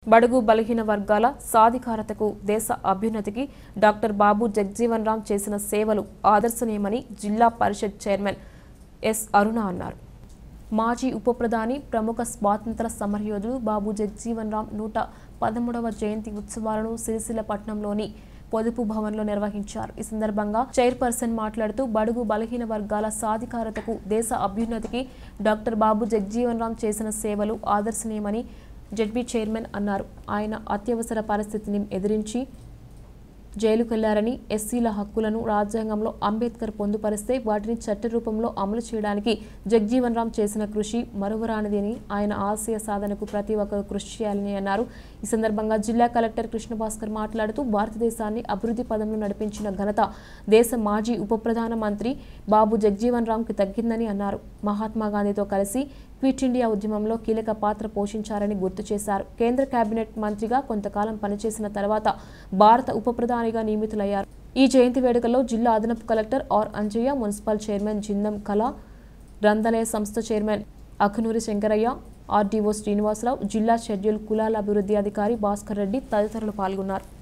బడుగు బలహీన వర్గాల సాధికారతకు దేశ అభ్యున్నతికి డాక్టర్ బాబు జగ్జీవన్ రామ్ చేసిన సేవలు ఆదర్శనీయమని జిల్లా పరిషత్ చైర్మన్ ఎస్ అరుణ అన్నారు మాజీ ఉప ప్రధాని ప్రముఖ స్వాతంత్ర సమరయోధుడు బాబు జగ్జీవన్ రామ్ నూట పదమూడవ జయంతి ఉత్సవాలను సిరిసిల్ల పట్టణంలోని పొదుపు భవన్లో నిర్వహించారు ఈ సందర్భంగా చైర్పర్సన్ మాట్లాడుతూ బడుగు బలహీన వర్గాల సాధికారతకు దేశ అభ్యున్నతికి డాక్టర్ బాబు జగ్జీవన్ రామ్ చేసిన సేవలు ఆదర్శనీయమని జడ్పీ చైర్మన్ అన్నారు ఆయన అత్యవసర పరిస్థితిని ఎదిరించి జైలుకెళ్లారని ఎస్సీల హక్కులను రాజ్యాంగంలో అంబేద్కర్ పొందుపరిస్తే వాటిని చట్ట రూపంలో అమలు చేయడానికి జగ్జీవన్ రామ్ చేసిన కృషి మరువరానిదని ఆయన ఆశయ సాధనకు ప్రతి ఒక్కరూ కృషి చేయాలని అన్నారు ఈ సందర్భంగా జిల్లా కలెక్టర్ కృష్ణభాస్కర్ మాట్లాడుతూ భారతదేశాన్ని అభివృద్ధి పదంలో నడిపించిన ఘనత దేశ మాజీ ఉప ప్రధాన మంత్రి బాబు జగ్జీవన్ రామ్కి తగ్గిందని అన్నారు మహాత్మా గాంధీతో కలిసి క్విట్ ఇండియా ఉద్యమంలో కీలక పాత్ర పోషించారని గుర్తు చేశారు కేంద్ర కేబినెట్ మంత్రిగా కొంతకాలం పనిచేసిన తర్వాత భారత ఉప ప్రధానిగా నియమితులయ్యారు ఈ జయంతి వేడుకల్లో జిల్లా అదనపు collector R Anjaiah municipal chairman Jindam Kala గ్రంథాలయ సంస్థ చైర్మన్ అఖనూరి శంకరయ్య ఆర్డీఓ శ్రీనివాసరావు జిల్లా షెడ్యూల్ కులాల అభివృద్ధి అధికారి భాస్కర్ రెడ్డి తదితరులు పాల్గొన్నారు